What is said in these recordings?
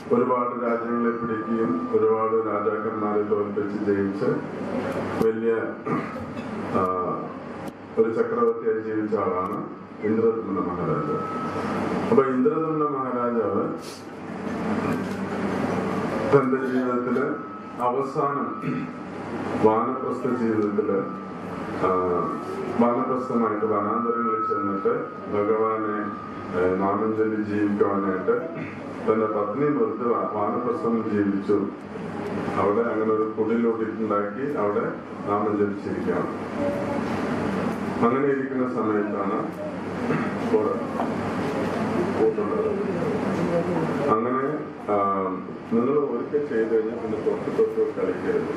ഒരുപാട് രാജ്യങ്ങളെ പിടിക്കുകയും ഒരുപാട് രാജാക്കന്മാരെ തോൽപ്പിച്ച് ജയിച്ച് വലിയ ആ, ഒരു ചക്രവർത്തിയായി ജീവിച്ച ആളാണ് ഇന്ദ്രദ്യുമ്ന മഹാരാജാവ് അപ്പൊ ഇന്ദ്രദ്യുമ്ന മഹാരാജാവ് തന്റെ ജീവിതത്തില് അവസാനം വാനപ്രസ്ഥ ജീവിതത്തില് ആ, വാനപ്രസ്ഥമായിട്ട് വനാന്തരങ്ങളിൽ ചെന്നിട്ട് ഭഗവാനെ ആ, നാമം ചൊല്ലി ജീവിക്കുവാനായിട്ട് തന്റെ പത്നി വെറുതെ വാ- വാനപ്രസ്ഥം ജീവിച്ചു അവിടെ അങ്ങനെ ഒരു കുടിലൂട്ടിട്ടുണ്ടാക്കി അവിടെ നാമം ജപിച്ചിരിക്കുകയാണ് അങ്ങനെ ഇരിക്കുന്ന സമയത്താണ് ഇവിടെ കൂട്ടുള്ളത് അങ്ങനെ നിങ്ങൾ ഒരിക്കൽ ചെയ്ത് കഴിഞ്ഞാൽ പിന്നെ തൊട്ട് തൊട്ട് കളിക്കരുത്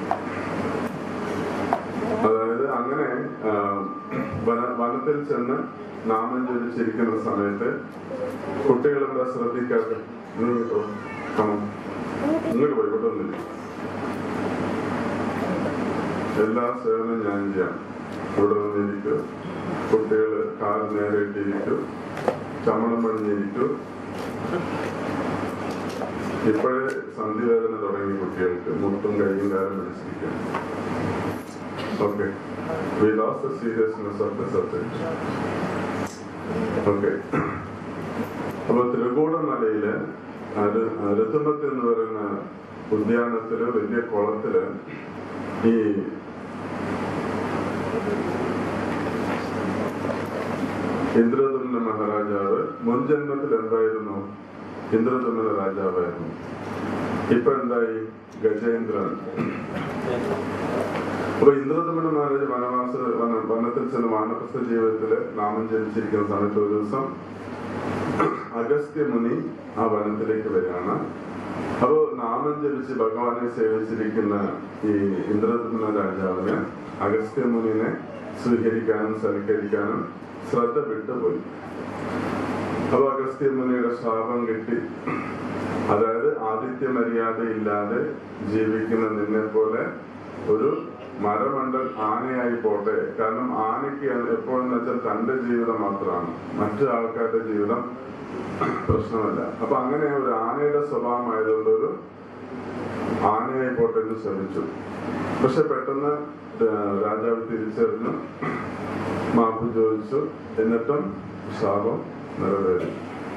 അതായത് അങ്ങനെ ആ, വന- വനത്തിൽ ചെന്ന് നാമം ജപിച്ചിരിക്കുന്ന സമയത്ത് കുട്ടികളെന്താ ശ്രദ്ധിക്കാത്ത നിങ്ങൾ കാണും ഇങ്ങോട്ട് പോയി ഇവിടെ ഒന്നില്ല എല്ലാ സേവനവും ഞാൻ ചെയ്യാം ഇവിടെ വന്നിരിക്കൂ കുട്ടികൾ കാൽ നേരെ ഇട്ടിരിക്കൂ ചമണം പണിഞ്ഞിരിക്കൂ ഇപ്പോഴേ സന്ധി വേദന തുടങ്ങി കുട്ടികൾക്ക് മുട്ടും കൈയും കാലം പിടിച്ചിരിക്കും okay we lose the seriousness of the subject okay അപ്പൊ തിരുകൂടമലയില് അത് ഋതുമത്ത് എന്ന് പറയുന്ന ഉദ്യാനത്തില് വലിയ കുളത്തില് ഈ ഇന്ദ്രദുമ്ന മഹാരാജാവ് മുൻ ജന്മത്തിൽ എന്തായിരുന്നു ഇന്ദ്രദുമ്ന രാജാവായിരുന്നു ഇപ്പൊ എന്തായി ഗജേന്ദ്രൻ അപ്പൊ ഇന്ദ്രദുമ്ന മഹാരാജ വനവാസ വന- വനത്തിൽ ചെന്ന് വാനപ്രസ്ഥ ജീവിതത്തില് നാമം ജനിച്ചിരിക്കുന്ന സമയത്ത് ഒരു ദിവസം അഗസ്ത്യ മുനി ആ വനത്തിലേക്ക് വരികയാണ് അപ്പോ നാമം ജപിച്ച് ഭഗവാനെ സേവിച്ചിരിക്കുന്ന ഈ ഇന്ദ്രദുമ്ന രാജാവിന് അഗസ്ത്യ മുനിനെ സ്വീകരിക്കാനും സൽക്കരിക്കാനും ശ്രദ്ധ വിട്ടുപോയി അപ്പൊ അഗസ്ത്യ മുനിയുടെ ശാപം കിട്ടി അതായത് ആദിത്യ മര്യാദ ഇല്ലാതെ ജീവിക്കുന്ന നിന്നെ പോലെ ഒരു മരമണ്ടൽ ആനയായി പോട്ടെ കാരണം ആനയ്ക്ക് എപ്പോഴും വെച്ചാൽ തന്റെ ജീവിതം മാത്രമാണ് മറ്റു ആൾക്കാരുടെ ജീവിതം പ്രശ്നമല്ല അപ്പൊ അങ്ങനെ ഒരു ആനയുടെ സ്വഭാവമായതുകൊണ്ട് ഒരു ആനയായി പോട്ടെ എന്ന് ശ്രമിച്ചു പക്ഷെ പെട്ടെന്ന് ഏഹ് രാജാവ് തിരിച്ചറിഞ്ഞു മാപ്പ് ചോദിച്ചു എന്നിട്ടും ശാപം നിറവേറി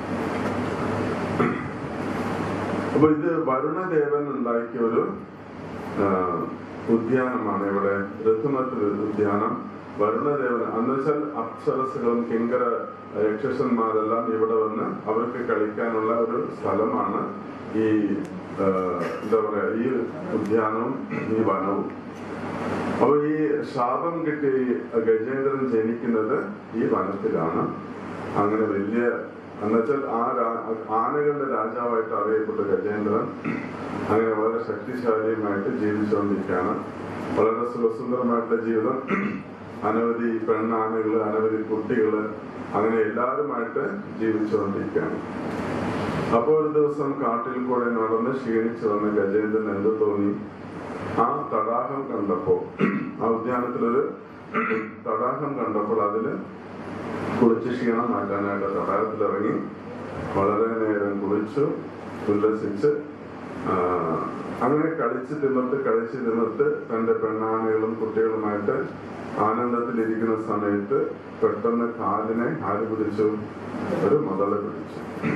അപ്പൊ ഇത് വരുണദേവൻ ഉണ്ടാക്കിയ ഒരു ആ, ഉദ്യാനമാണ് ഇവിടെ ഋതുമത്ത് ഉദ്യാനം വരുണദേവൻ എന്ന് വെച്ചാൽ അപ്സരസുകളും കിങ്കര യക്ഷസന്മാരെല്ലാം ഇവിടെ വന്ന് അവർക്ക് കളിക്കാനുള്ള ഒരു സ്ഥലമാണ് ഈ ആ, എന്താ പറയാ ഈ ഉദ്യാനവും ഈ വനവും അപ്പൊ ഈ ശാപം കിട്ടി ഗജേന്ദ്രൻ ജനിക്കുന്നത് ഈ വനത്തിലാണ് അങ്ങനെ വലിയ എന്നുവെച്ചാൽ ആ രാ- ആനകളുടെ രാജാവായിട്ട് അറിയപ്പെട്ട ഗജേന്ദ്രൻ അങ്ങനെ വളരെ ശക്തിശാലിയുമായിട്ട് ജീവിച്ചുകൊണ്ടിരിക്കുകയാണ് വളരെ സുഖസുന്ദരമായിട്ടുള്ള ജീവിതം അനവധി പെണ്ണാനകള് അനവധി കുട്ടികള് അങ്ങനെ എല്ലാവരുമായിട്ട് ജീവിച്ചുകൊണ്ടിരിക്കുകയാണ് അപ്പോൾ ഒരു ദിവസം കാട്ടിൽ കൂടെ നടന്ന് ക്ഷീണിച്ചു വന്ന ഗജേന്ദ്രൻ എന്ത് തോന്നി ആ തടാകം കണ്ടപ്പോ ആ ഉദ്യാനത്തിലൊരു തടാകം കണ്ടപ്പോൾ അതില് കുളിച്ച് ക്ഷീണം മാറ്റാനായിട്ട് തടാകത്തിൽ ഇറങ്ങി വളരെ നേരം കുളിച്ചു ഉല്ലസിച്ച് ആ, അങ്ങനെ കളിച്ച് തിമിർത്ത് കളിച്ച് തിമിർത്ത് തന്റെ പെണ്ണാനകളും കുട്ടികളുമായിട്ട് ആനന്ദത്തിലിരിക്കുന്ന സമയത്ത് പെട്ടെന്ന് കാലിനെ ആര് പിടിച്ചു ഒരു മുതല പിടിച്ചു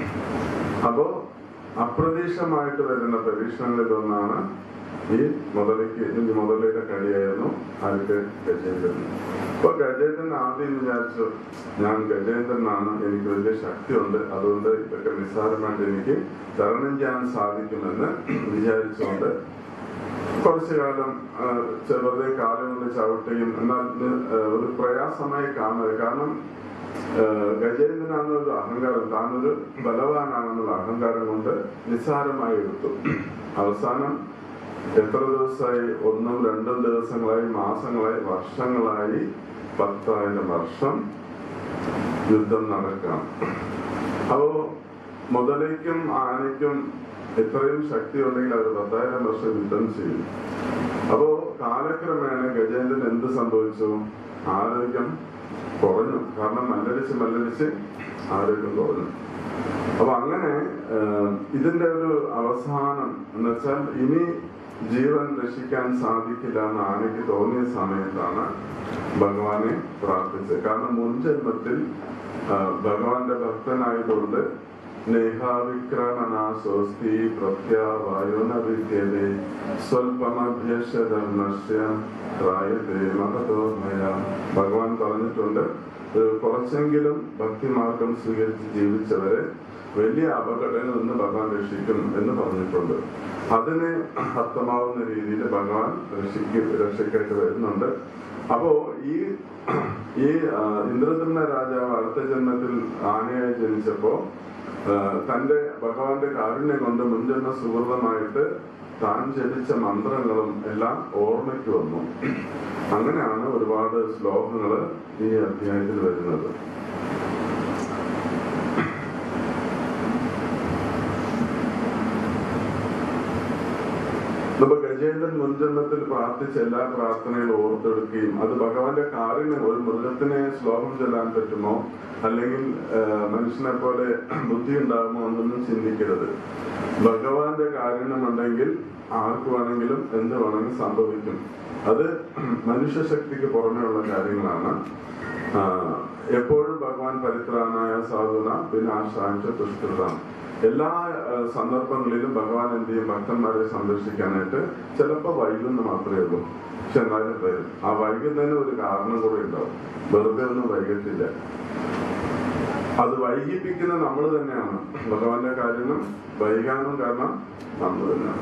അപ്പോ അപ്രതീക്ഷമായിട്ട് വരുന്ന പരീക്ഷണങ്ങളിൽ ഒന്നാണ് ഈ മുതലയ്ക്ക് ഈ മുതലയുടെ കടിയായിരുന്നു ആർക്ക് ഗജേന്ദ്രൻ അപ്പൊ ഗജേന്ദ്രൻ ആദ്യം വിചാരിച്ചു ഞാൻ ഗജേന്ദ്രനാണ് എനിക്ക് വലിയ ശക്തിയുണ്ട് അതുകൊണ്ട് ഇതൊക്കെ നിസ്സാരമായിട്ട് എനിക്ക് തരണം ചെയ്യാൻ സാധിക്കുമെന്ന് വിചാരിച്ചുകൊണ്ട് കുറച്ചു കാലം ആ, ചെ- വെറുതെ കാലം കൊണ്ട് ചവിട്ടുകയും എന്നാൽ ഇത്, ആ, ഒരു പ്രയാസമായി കാണുന്നത് കാരണം ആ, ഗജേന്ദ്രനാണെന്നൊരു അഹങ്കാരം താനൊരു ബലവാനാണെന്നുള്ള അഹങ്കാരം കൊണ്ട് നിസ്സാരമായി എടുത്തു അവസാനം എത്ര ദിവസമായി ഒന്നും രണ്ടും ദിവസങ്ങളായി മാസങ്ങളായി വർഷങ്ങളായി പത്തായിരം വർഷം യുദ്ധം നടക്കാം അപ്പോ മുതലയ്ക്കും ആനയ്ക്കും ഇത്രയും ശക്തി ഉണ്ടെങ്കിൽ അവർ പത്തായിരം വർഷം യുദ്ധം ചെയ്യും അപ്പോ കാലക്രമേണ ഗജേന്ദ്രൻ എന്ത് സംഭവിച്ചു ആരോഗ്യം കുറഞ്ഞു കാരണം മല്ലടിച്ച് മല്ലടിച്ച് ആരോഗ്യം കുറഞ്ഞു അപ്പൊ അങ്ങനെ ഏഹ്, ഇതിന്റെ ഒരു അവസാനം എന്ന് വെച്ചാൽ ഇനി ജീവൻ രക്ഷിക്കാൻ സാധിക്കില്ല എന്ന് ആനയ്ക്ക് തോന്നിയ സമയത്താണ് ഭഗവാനെ പ്രാർത്ഥിച്ചത് കാരണം മുൻ ജന്മത്തിൽ ആ, ഭഗവാന്റെ ഭക്തനായതുകൊണ്ട് നേഹാവിക്രമനാശോസ്തി പ്രത്യാവായോനവിദ്യതേ സ്വൽപമഭ്യക്ഷധർമ്മസ്യ ത്രായതേ മഹതോർമയ ഭഗവാൻ പറഞ്ഞിട്ടുണ്ട് ഏഹ് കുറച്ചെങ്കിലും ഭക്തിമാർഗം സ്വീകരിച്ച് ജീവിച്ചവരെ വലിയ അപകടങ്ങളിൽ നിന്ന് ഭഗവാൻ രക്ഷിക്കും എന്ന് പറഞ്ഞിട്ടുണ്ട് അതിനെ അർത്ഥമാവുന്ന രീതിയിൽ ഭഗവാൻ രക്ഷിക്ക് രക്ഷയ്ക്കായിട്ട് വരുന്നുണ്ട് അപ്പോ ഈ ഈ ആ, ഇന്ദ്രദ്യുമ്ന രാജാവ് അടുത്ത ജന്മത്തിൽ ആനയായി ജനിച്ചപ്പോ ആ, തന്റെ ഭഗവാന്റെ കാരുണ്യം കൊണ്ട് മുൻജന്മ സുഹൃതമായിട്ട് താൻ ജപിച്ച മന്ത്രങ്ങളും എല്ലാം ഓർമ്മയ്ക്ക് വന്നു അങ്ങനെയാണ് ഒരുപാട് ശ്ലോകങ്ങള് ഈ അധ്യായത്തിൽ വരുന്നത് ഇപ്പൊ ഗജേന്ദ്രൻ മുൻജന്മത്തിൽ പ്രാർത്ഥിച്ച എല്ലാ പ്രാർത്ഥനകളും ഓർത്തെടുക്കുകയും അത് ഭഗവാന്റെ കാറിന് ഒരു മൃഗത്തിനെ ശ്ലോകം ചൊല്ലാൻ പറ്റുമോ അല്ലെങ്കിൽ ആ, മനുഷ്യനെ പോലെ ബുദ്ധി ഉണ്ടാകുമോ എന്നൊന്നും ചിന്തിക്കരുത് ഭഗവാന്റെ കാരുണ്യമുണ്ടെങ്കിൽ ആർക്ക് വേണമെങ്കിലും എന്ത് വേണമെങ്കിലും സംഭവിക്കും അത് മനുഷ്യശക്തിക്ക് പുറമെയുള്ള കാര്യങ്ങളാണ് ആ, എപ്പോഴും ഭഗവാൻ പരിത്രാണായ സാധുന പിന്നെ ആശ്രാമിച്ച തുഷ്കൃതാണ് എല്ലാ ആ, സന്ദർഭങ്ങളിലും ഭഗവാൻ എന്ത് ചെയ്യും ഭക്തന്മാരെ സംരക്ഷിക്കാനായിട്ട് ചിലപ്പോൾ വൈകുന്നു മാത്രമേ ഉള്ളൂ പക്ഷെ എന്നാലും വരും ആ വൈകുന്നതിന് ഒരു കാരണം കൂടെ ഉണ്ടാവും വെറുതെ ഒന്നും വൈകത്തില്ല അത് വൈകിപ്പിക്കുന്ന നമ്മൾ തന്നെയാണ് ഭഗവാന്റെ കാര്യങ്ങൾ വൈകാനും കാരണം നമ്മൾ തന്നെയാണ്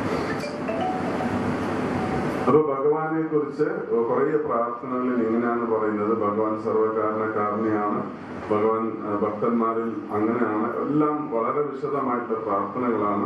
അപ്പൊ ഭഗവാനെ കുറിച്ച് കുറെ പ്രാർത്ഥനകളിൽ ഇങ്ങനെയാണ് പറയുന്നത് ഭഗവാൻ സർവകാരണകാരണിയാണ് ഭഗവാൻ ആ, ഭക്തന്മാരിൽ അങ്ങനെയാണ് എല്ലാം വളരെ വിശദമായിട്ടുള്ള പ്രാർത്ഥനകളാണ്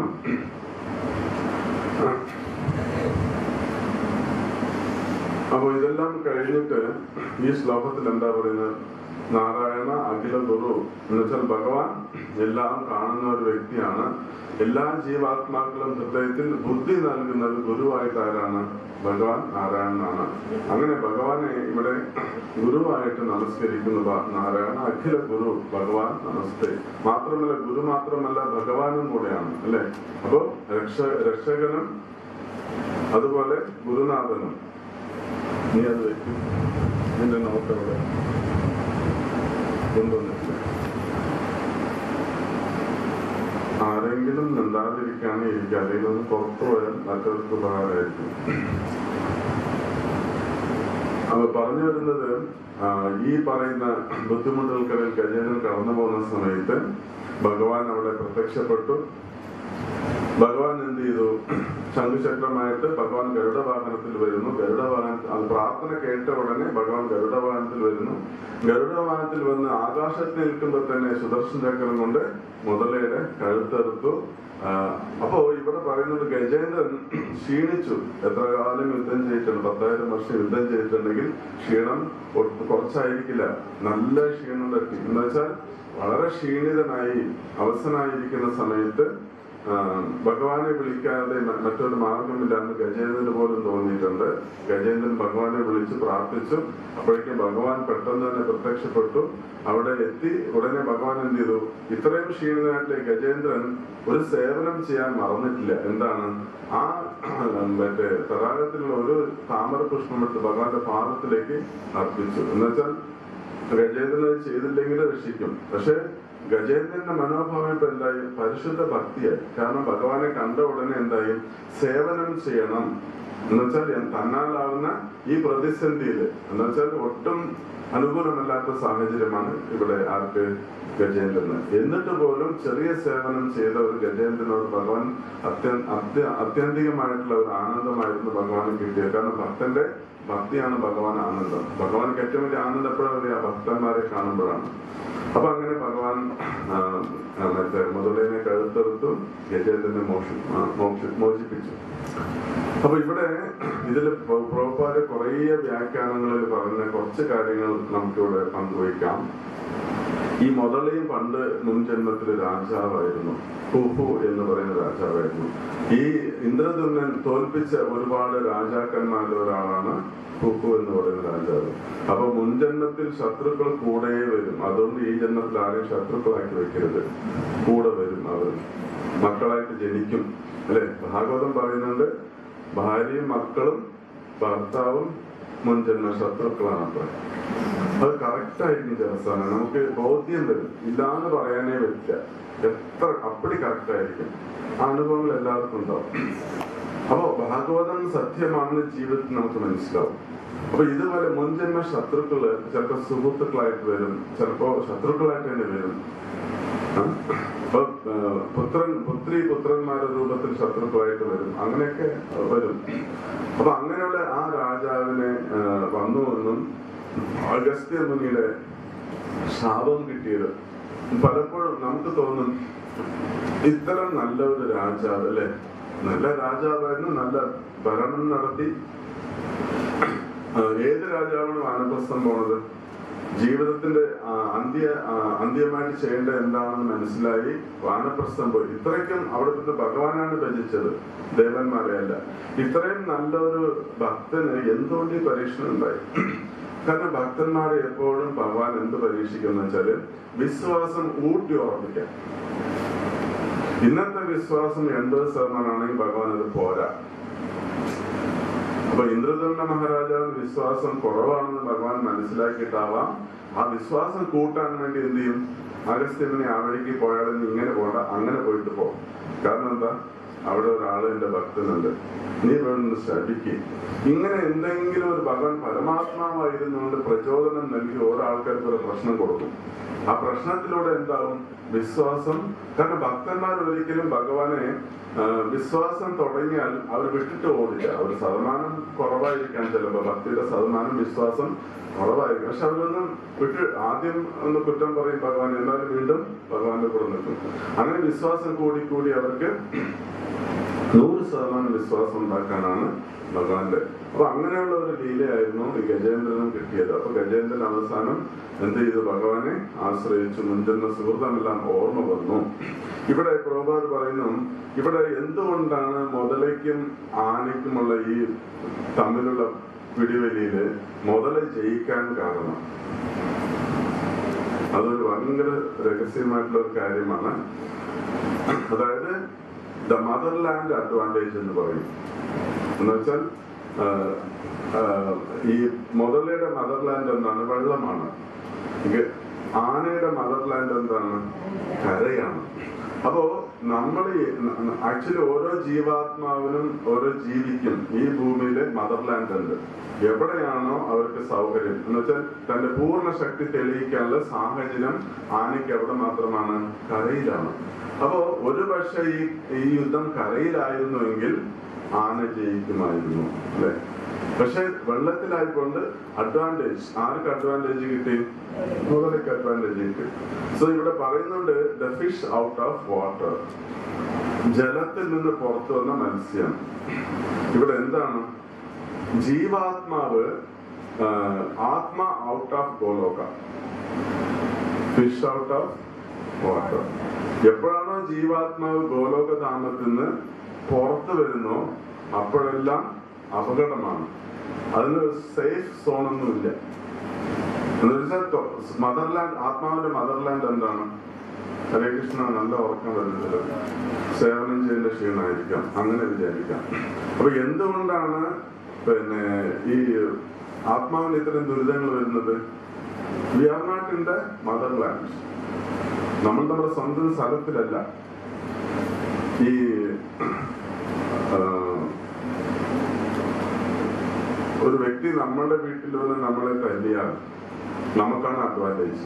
അപ്പൊ ഇതെല്ലാം കഴിഞ്ഞിട്ട് ഈ ശ്ലോകത്തിൽ എന്താ പറയുന്നത് നാരായണ അഖില ഗുരു എന്ന് വെച്ചാൽ ഭഗവാൻ എല്ലാം കാണുന്ന ഒരു വ്യക്തിയാണ് എല്ലാ ജീവാത്മാക്കളും ഹൃദയത്തിൽ ബുദ്ധി നൽകുന്നത് ഗുരുവായിട്ട് ആരാണ് ഭഗവാൻ നാരായണനാണ് അങ്ങനെ ഭഗവാനെ ഇവിടെ ഗുരുവായിട്ട് നമസ്കരിക്കുന്നു ഭ- നാരായണ അഖില ഗുരു ഭഗവാൻ നമസ്തേ മാത്രമല്ല ഗുരു മാത്രമല്ല ഭഗവാനും കൂടെയാണ് അല്ലെ അപ്പോ രക്ഷ രക്ഷകനും അതുപോലെ ഗുരുനാഥനും നീ അത് വെക്കും നിന്റെ നോട്ട് അവിടെ കൊണ്ടുവന്നിട്ടില്ല ആരെങ്കിലും മിണ്ടാതിരിക്കുകയാണെങ്കിൽ ഇരിക്കുക അല്ലെങ്കിൽ ഒന്ന് പുറത്തു പോയാൽ മറ്റവർക്ക് ഉപകാരമായിരിക്കും അപ്പൊ പറഞ്ഞു വരുന്നത് ആ, ഈ പറയുന്ന ബുദ്ധിമുട്ടുകൾക്കിടയിൽ ഗജേന്ദ്രൻ കടന്നു പോകുന്ന സമയത്ത് ഭഗവാൻ അവിടെ പ്രത്യക്ഷപ്പെട്ടു ഭഗവാൻ എന്ത് ചെയ്തു ശംഖുചക്രമായിട്ട് ഭഗവാൻ ഗരുഡ വാഹനത്തിൽ വരുന്നു ഗരുഡ വാഹനത്തിൽ അത് പ്രാർത്ഥന കേട്ട ഉടനെ ഭഗവാൻ ഗരുഡ വാഹനത്തിൽ വരുന്നു ഗരുഡ വാഹനത്തിൽ വന്ന് ആകാശത്തിൽ നിൽക്കുമ്പോൾ തന്നെ സുദർശൻ ചക്രം കൊണ്ട് മുതലയുടെ കഴുത്തെടുത്തു ആ, അപ്പോ ഇവിടെ പറയുന്നത് ഗജേന്ദ്രൻ ക്ഷീണിച്ചു എത്ര കാലം യുദ്ധം ചെയ്തിട്ടുണ്ട് പത്തായിരം വർഷം യുദ്ധം ചെയ്തിട്ടുണ്ടെങ്കിൽ ക്ഷീണം ഒട്ട് കുറച്ചായിരിക്കില്ല നല്ല ക്ഷീണം തട്ടി എന്ന് വെച്ചാൽ വളരെ ക്ഷീണിതനായി അവസനായിരിക്കുന്ന സമയത്ത് ആ, ഭഗവാനെ വിളിക്കാതെ മ- മറ്റൊരു മാർഗമില്ലാന്ന് ഗജേന്ദ്രന് പോലും തോന്നിയിട്ടുണ്ട് ഗജേന്ദ്രൻ ഭഗവാനെ വിളിച്ച് പ്രാർത്ഥിച്ചു അപ്പോഴേക്കും ഭഗവാൻ പെട്ടെന്ന് തന്നെ പ്രത്യക്ഷപ്പെട്ടു അവിടെ എത്തി ഉടനെ ഭഗവാൻ എന്ത് ചെയ്തു ഇത്രയും ക്ഷീണിതനായിട്ടുള്ള ഗജേന്ദ്രൻ ഒരു സേവനം ചെയ്യാൻ മറന്നിട്ടില്ല എന്താണ് ആ മറ്റേ തടാകത്തിലുള്ള ഒരു താമര പുഷ്പം എടുത്ത് ഭഗവാന്റെ പാദത്തിലേക്ക് അർപ്പിച്ചു എന്നുവെച്ചാൽ ഗജേന്ദ്രൻ അത് ചെയ്തില്ലെങ്കിൽ രക്ഷിക്കും പക്ഷെ ഗജേന്ദ്രന്റെ മനോഭാവം ഇപ്പൊ എന്തായി പരിശുദ്ധ ഭക്തിയായി കാരണം ഭഗവാനെ കണ്ട ഉടനെ എന്തായി സേവനം ചെയ്യണം എന്നുവെച്ചാൽ ഞാൻ തന്നാലാവുന്ന ഈ പ്രതിസന്ധിയിൽ എന്നുവെച്ചാൽ ഒട്ടും അനുകൂലമല്ലാത്ത സാഹചര്യമാണ് ഇവിടെ ആർക്ക് ഗജേന്ദ്രന് എന്നിട്ട് പോലും ചെറിയ സേവനം ചെയ്ത ഒരു ഗജേന്ദ്രനോട് ഭഗവാൻ അത്യ അത്യ അത്യന്തികമായിട്ടുള്ള ഒരു ആനന്ദമായിരുന്നു ഭഗവാന് കിട്ടിയത് കാരണം ഭക്തന്റെ ഭക്തിയാണ് ഭഗവാൻ ആനന്ദം ഭഗവാൻക്ക് ഏറ്റവും വലിയ ആനന്ദം എപ്പോഴാണ് അറിയാം ഭക്തന്മാരെ കാണുമ്പോഴാണ് അപ്പൊ അങ്ങനെ ഭഗവാൻ ആ, ആ, മറ്റേ മുതലേനെ കഴുത്തെടുത്തു ഗജേന്ദ്രനെ മോഷി ആ, മോക്ഷി മോചിപ്പിച്ചു അപ്പൊ ഇവിടെ ഇതിൽ പ്രോപ്പാല് കുറേ വ്യാഖ്യാനങ്ങളിൽ പറയുന്ന കുറച്ച് കാര്യങ്ങൾ നമുക്കിവിടെ പങ്കുവയ്ക്കാം ഈ മുതലയും പണ്ട് മുൻ ജന്മത്തിൽ രാജാവായിരുന്നു ഹുഹു എന്ന് പറയുന്ന രാജാവായിരുന്നു ഈ ഇന്ദ്രദുമ്നൻ തോൽപ്പിച്ച ഒരുപാട് രാജാക്കന്മാരിൽ ഒരാളാണ് ഹുഹു എന്ന് പറയുന്ന രാജാവ് അപ്പൊ മുൻ ജന്മത്തിൽ ശത്രുക്കൾ കൂടെ വരും അതുകൊണ്ട് ഈ ജന്മത്തിൽ ആരെയും ശത്രുക്കളാക്കി വെക്കരുത് കൂടെ വരും അവർ മക്കളായിട്ട് ജനിക്കും അല്ലെ ഭാഗവതം പറയുന്നുണ്ട് ഭാര്യയും മക്കളും ഭർത്താവും മുൻ ജന്മ ശത്രുക്കളാണ് അത്ര അത് കറക്റ്റ് ആയിരിക്കും ചില സമയം നമുക്ക് ബോധ്യം വരും ഇല്ലാന്ന് പറയാനേ പറ്റില്ല എത്ര അപ്പടി കറക്റ്റ് ആയിരിക്കും ആ അനുഭവങ്ങൾ എല്ലാവർക്കും ഉണ്ടാവും അപ്പോ ഭാഗവതം സത്യമാണെന്ന് ജീവിതത്തിൽ നമുക്ക് മനസ്സിലാവും അപ്പൊ ഇതുപോലെ മുൻജന്മ ശത്രുക്കള് ചിലപ്പോ സുഹൃത്തുക്കളായിട്ട് വരും ചിലപ്പോ ശത്രുക്കളായിട്ട് തന്നെ വരും ആ? അപ്പൊ ആ, പുത്രൻ പുത്രി പുത്രന്മാരുടെ രൂപത്തിൽ ശത്രുക്കളായിട്ട് വരും അങ്ങനെയൊക്കെ വരും അപ്പൊ അങ്ങനെയുള്ള ആ രാജാവിനെ ആ, വന്നു എന്നും അഗസ്ത്യ മുനിയുടെ ശാപം കിട്ടിയത് പലപ്പോഴും നമുക്ക് തോന്നും ഇത്തരം നല്ല ഒരു രാജാവ് അല്ലെ നല്ല രാജാവായിരുന്നു നല്ല ഭരണം നടത്തി ആ, ഏത് രാജാവാണ് വാനപ്രസ്ഥം പോണത് ജീവിതത്തിന്റെ ആ, അന്ത്യ ആ, അന്ത്യമായിട്ട് ചെയ്യേണ്ട എന്താണെന്ന് മനസ്സിലായി വാനപ്രസ്ഥം പോയി ഇത്രയ്ക്കും അവിടെ നിന്ന് ഭഗവാനാണ് ഭജിച്ചത് ദേവന്മാരെ അല്ല ഇത്രയും നല്ലൊരു ഭക്തന് എന്തുകൊണ്ട് ഈ പരീക്ഷണം ഉണ്ടായി കാരണം ഭക്തന്മാരെ എപ്പോഴും ഭഗവാൻ എന്ത് പരീക്ഷിക്കുന്ന വെച്ചാല് വിശ്വാസം ഊട്ടി ഉറപ്പിക്കാൻ ഇന്നത്തെ വിശ്വാസം എൺപത് ശതമാനമാണെങ്കിൽ ഭഗവാൻ അത് പോരാ അപ്പൊ ഇന്ദ്രദണ്ഡ മഹാരാജാവിന് വിശ്വാസം കുറവാണെന്ന് ഭഗവാൻ മനസ്സിലാക്കിയിട്ടാവാം ആ വിശ്വാസം കൂട്ടാൻ വേണ്ടി എന്ത് ചെയ്യും അഗസ്ത്യനെ ആ വഴിക്ക് പോയാൽ നീ ഇങ്ങനെ പോണ്ട അങ്ങനെ പോയിട്ട് പോ കാരണം എന്താ അവിടെ ഒരാള് എന്റെ ഭക്തനുണ്ട് നീ വേണമെന്ന് ശ്രമിക്കുക ഇങ്ങനെ എന്തെങ്കിലും ഒരു ഭഗവാൻ പരമാത്മാവായിരുന്നുകൊണ്ട് പ്രചോദനം നൽകി ഓരോ ആൾക്കാർക്ക് ഒരു പ്രശ്നം കൊടുക്കും ആ പ്രശ്നത്തിലൂടെ എന്താവും വിശ്വാസം കാരണം ഭക്തന്മാർ ഒരിക്കലും ഭഗവാനെ ആ, വിശ്വാസം തുടങ്ങിയാൽ അവർ വിട്ടിട്ട് ഓടില്ല അവർ ശതമാനം കുറവായിരിക്കാം ചിലപ്പോൾ ഭക്തിയുടെ ശതമാനം വിശ്വാസം കുറവായിരിക്കും പക്ഷെ അവരൊന്നും വിട്ട് ആദ്യം ഒന്ന് കുറ്റം പറയും ഭഗവാൻ എന്നാലും വീണ്ടും ഭഗവാന്റെ കൂടെ നിൽക്കും അങ്ങനെ വിശ്വാസം കൂടി കൂടി അവർക്ക് നൂറ് ശതമാനം വിശ്വാസം ഉണ്ടാക്കാനാണ് ഭഗവാന്റെ അപ്പൊ അങ്ങനെയുള്ള ഒരു ലീലയായിരുന്നു ഈ ഗജേന്ദ്രനും കിട്ടിയത് അപ്പൊ ഗജേന്ദ്രൻ അവസാനം എന്ത് ചെയ്തു ഭഗവാനെ ആശ്രയിച്ചു മുൻജന്മ സുഹൃത്തമെല്ലാം ഓർമ്മ വന്നു ഇവിടെ പ്രോബാർ പറയുന്നു ഇവിടെ എന്തുകൊണ്ടാണ് മുതലയ്ക്കും ആനയ്ക്കുമുള്ള ഈ തമ്മിലുള്ള പിടിവലിയില് മുതല ജയിക്കാൻ കാരണം അതൊരു ഭയങ്കര രഹസ്യമായിട്ടുള്ള ഒരു കാര്യമാണ് അതായത് ദ മദർലാൻഡ് അഡ്വാൻറ്റേജ് എന്ന് പറയും എന്ന് വെച്ചാൽ ആ, ആ, ഈ മുതലയുടെ മദർലാൻഡ് എന്താണ് വെള്ളമാണ് ഇത് ആനയുടെ മദർലാൻഡ് എന്താണ് കരയാണ് അപ്പോ നമ്മൾ ആക്ച്വലി ഓരോ ജീവാത്മാവിനും ഓരോ ജീവിക്കും ഈ ഭൂമിയിലെ മദർലാൻഡ് ഉണ്ട് എവിടെയാണോ അവർക്ക് സൗകര്യം എന്ന് വെച്ചാൽ തന്റെ പൂർണ്ണ ശക്തി തെളിയിക്കാനുള്ള സാഹചര്യം ആനയ്ക്ക് എവിടെ മാത്രമാണ് കരയിലാണ് അപ്പോ ഒരു പക്ഷെ ഈ ഈ യുദ്ധം കരയിലായിരുന്നുവെങ്കിൽ ആന ജയിക്കുമായിരുന്നു അല്ലെ പക്ഷെ വെള്ളത്തിലായിക്കൊണ്ട് അഡ്വാൻറ്റേജ് ആർക്ക് അഡ്വാൻറ്റേജ് കിട്ടി മുതലേക്ക് അഡ്വാൻറ്റേജ് കിട്ടി സോ ഇവിടെ പറയുന്നുണ്ട് the fish out of water ജലത്തിൽ നിന്ന് പുറത്തു വന്ന മത്സ്യം ഇവിടെ എന്താണ് ജീവാത്മാവ് ആ, ആത്മ out of Goloka fish out of water എപ്പോഴാണോ ജീവാത്മാവ് ഗോലോകധാമത്തിൽ നിന്ന് പുറത്തു വരുന്നോ അപ്പോഴെല്ലാം അപകടമാണ് അതിന് സേഫ് സോണൊന്നുമില്ല എന്നുവെച്ചാൽ മദർലാൻഡ് ആത്മാവിന്റെ മദർലാൻഡ് എന്താണ് ഹരേ കൃഷ്ണ നല്ല ഉറക്കം വരുന്നത് സേവനം ചെയ്യേണ്ട ക്ഷീണമായിരിക്കാം അങ്ങനെ വിചാരിക്കാം അപ്പൊ എന്തുകൊണ്ടാണ് പിന്നെ ഈ ആത്മാവിന് ഇത്തരം ദുരിതങ്ങൾ വരുന്നത് we are not in the motherland നമ്മൾ നമ്മുടെ സ്വന്തം സ്ഥലത്തിലല്ല ഈ ആ, ഒരു വ്യക്തി നമ്മുടെ വീട്ടിൽ വന്ന് നമ്മളെ തല്ലിയാൽ നമുക്കാണ് അഡ്വാൻറ്റേജ്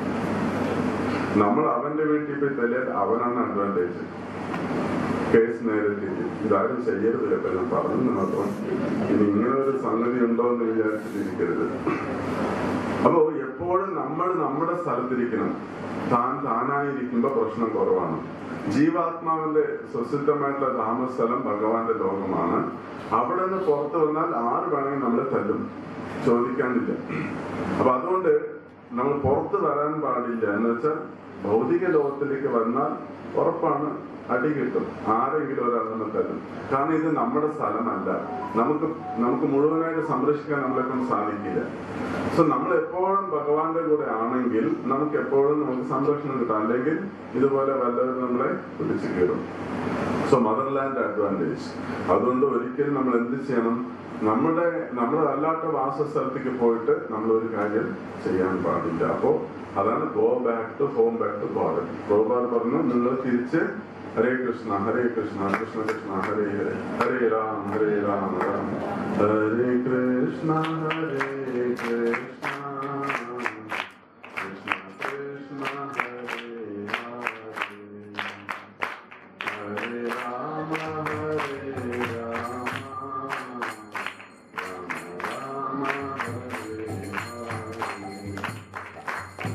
നമ്മൾ അവന്റെ വീട്ടിൽ പോയി തല്ലിയാൽ അവനാണ് അഡ്വാൻറ്റേജ് കേസ് നേരിട്ടിട്ട് ഇതാരും ചെയ്യരുത് കേട്ടോ ഞാൻ പറഞ്ഞു മാത്രം ഇനി ഇങ്ങനെ ഒരു സംഗതി ഉണ്ടോ എന്ന് വിചാരിച്ചിട്ടിരിക്കരുത് അപ്പോ എപ്പോഴും നമ്മൾ നമ്മുടെ സ്ഥലത്തിരിക്കണം താൻ താനായിരിക്കുമ്പോ പ്രശ്നം കുറവാണ് ജീവാത്മാവിന്റെ സ്വസിദ്ധമായിട്ടുള്ള താമസസ്ഥലം ഭഗവാന്റെ ലോകമാണ് അവിടെ നിന്ന് പുറത്തു വന്നാൽ ആര് വേണമെങ്കിൽ നമ്മളെ തല്ലും ചോദിക്കാനില്ല അപ്പൊ അതുകൊണ്ട് നമ്മൾ പുറത്ത് വരാൻ പാടില്ല എന്ന് വെച്ചാൽ ഭൗതിക ലോകത്തിലേക്ക് വന്നാൽ ഉറപ്പാണ് അടി കിട്ടും ആരെങ്കിലും ഒരാൾ നമ്മൾ തരും കാരണം ഇത് നമ്മുടെ സ്ഥലമല്ല നമുക്ക് നമുക്ക് മുഴുവനായിട്ട് സംരക്ഷിക്കാൻ നമ്മളെ കൊണ്ട് സാധിക്കില്ല സോ നമ്മൾ എപ്പോഴും ഭഗവാന്റെ കൂടെ ആണെങ്കിൽ നമുക്ക് എപ്പോഴും നമുക്ക് സംരക്ഷണം കിട്ടും അല്ലെങ്കിൽ ഇതുപോലെ വല്ലവരും നമ്മളെ പിടിച്ചു കയറും സോ മദർലാൻഡ് അഡ്വാൻറ്റേജ് അതുകൊണ്ട് ഒരിക്കലും നമ്മൾ എന്ത് ചെയ്യണം നമ്മുടെ നമ്മുടെ അല്ലാത്ത വാസസ്ഥലത്തേക്ക് പോയിട്ട് നമ്മൾ ഒരു കാര്യം ചെയ്യാൻ പാടില്ല അപ്പോ അതാണ് go back to home back to God Gopal പറഞ്ഞു നിങ്ങൾ തിരിച്ച് ഹരേ കൃഷ്ണ ഹരേ കൃഷ്ണ കൃഷ്ണ കൃഷ്ണ ഹരേ ഹരേ ഹരേ രാം ഹരേ രാം രാം ഹരേ കൃഷ്ണ ഹരേ കൃഷ്ണ കൃഷ്ണ കൃഷ്ണ ഹരേ ഹരേ ഹരേ രാമ ഹരേ രാമ രാമ രാമ ഹരേ ഹരേ